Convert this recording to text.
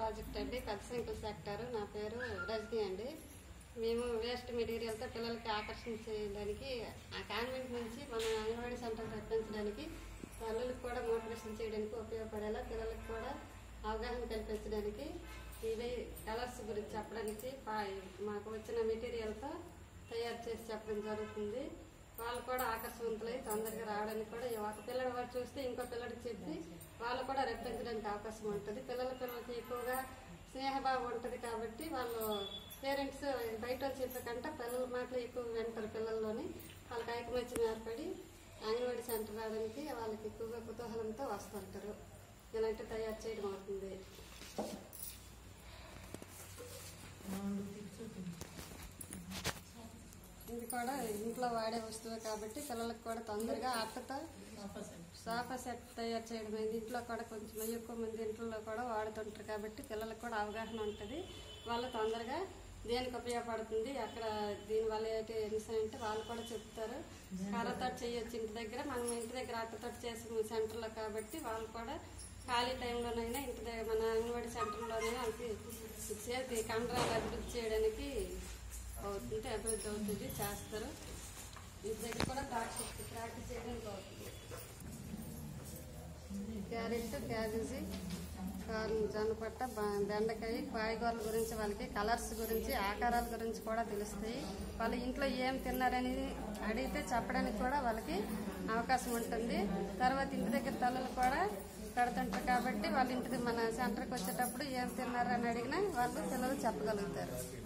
project అండి పెద్దశంకుల sector నా పేరు రజనీ అండి మేము వేస్ట్ మెటీరియల్తో పిల్లలకి ఆకర్షించడానికి ఆ కాన్వెంట్ నుంచి మన అంగన్వాడీ సెంటర్ రప్పించడానికి తల్లులకు కూడా మోటివేషన్ చేయడానికి ఉపయోగపడేలా పిల్లలకు కూడా అవగాహన కల్పించడానికి ఇవి కలర్స్ గురించి చెప్పడానికి పా- మాకు వచ్చిన మెటీరియల్తో తయారు చేసి చెప్పడం జరుగుతుంది వాళ్ళు కూడా ఆకర్షవంతులై తొందరగా రావడానికి కూడా ఈ ఒక పిల్లడు వాడు చూస్తే ఇంకో పిల్లడికి చెప్పి వాళ్ళు కూడా రెప్పించడానికి అవకాశం ఉంటుంది పిల్లల పిల్లలకి ఎక్కువగా స్నేహభావం ఉంటుంది కాబట్టి వాళ్ళు పేరెంట్స్ బయట వాళ్ళు చెప్పే కంటే పిల్లల మాటలు ఎక్కువ వింటారు పిల్లల్లోని వాళ్ళకి ఐకమత్యం ఏర్పడి అంగన్వాడీ సెంటర్ రావడానికి వాళ్ళకి ఎక్కువగా కుతూహలంతో వస్తుంటారు ఇలాంటి తయారు చేయడం అవుతుంది ఇది కూడా ఇంట్లో వాడే వస్తువు కాబట్టి పిల్లలకు కూడా తొందరగా అట్టతో సోఫా సెట్ తయారు చేయడం అయింది ఇంట్లో కూడా కొంచెం ఎక్కువ మంది ఇంట్లో కూడా వాడుతుంటారు కాబట్టి పిల్లలకు కూడా అవగాహన ఉంటుంది వాళ్ళు తొందరగా దేనికి ఉపయోగపడుతుంది అక్కడ దీనివల్ల ఏంటి అంటే వాళ్ళు కూడా చెప్తారు కర్రతో చేయొచ్చు ఇంటి దగ్గర మనం ఇంటి దగ్గర అట్టతో చేసిన సెంటర్లో కాబట్టి వాళ్ళు కూడా ఖాళీ టైంలోనైనా ఇంటి దగ్గర మన అంగన్వాడీ సెంటర్లోనే వాళ్ళకి చేతి కండరాలు అభివృద్ధి చేయడానికి అవుతుంది అభివృద్ధి అవుతుంది చేస్తారు ఇంటి దగ్గర కూడా ప్రాక్టీస్ ప్రాక్టీస్ చేయడానికి అవుతుంది క్యారెట్ క్యాబేజీ కార్న్ జొన్నపట్ట బ- బెండకాయ కాయగూరల గురించి వాళ్ళకి కలర్స్ గురించి ఆకారాల గురించి కూడా తెలుస్తాయి వాళ్ళు ఇంట్లో ఏం తిన్నారని అడిగితే చెప్పడానికి కూడా వాళ్ళకి అవకాశం ఉంటుంది తర్వాత ఇంటి దగ్గర తల్లులు కూడా పెడుతుంటారు కాబట్టి వాళ్ళ ఇంటికి మన సెంటర్కి వచ్చేటప్పుడు ఏం తిన్నారని అడిగినా వాళ్ళు పిల్లలు చెప్పగలుగుతారు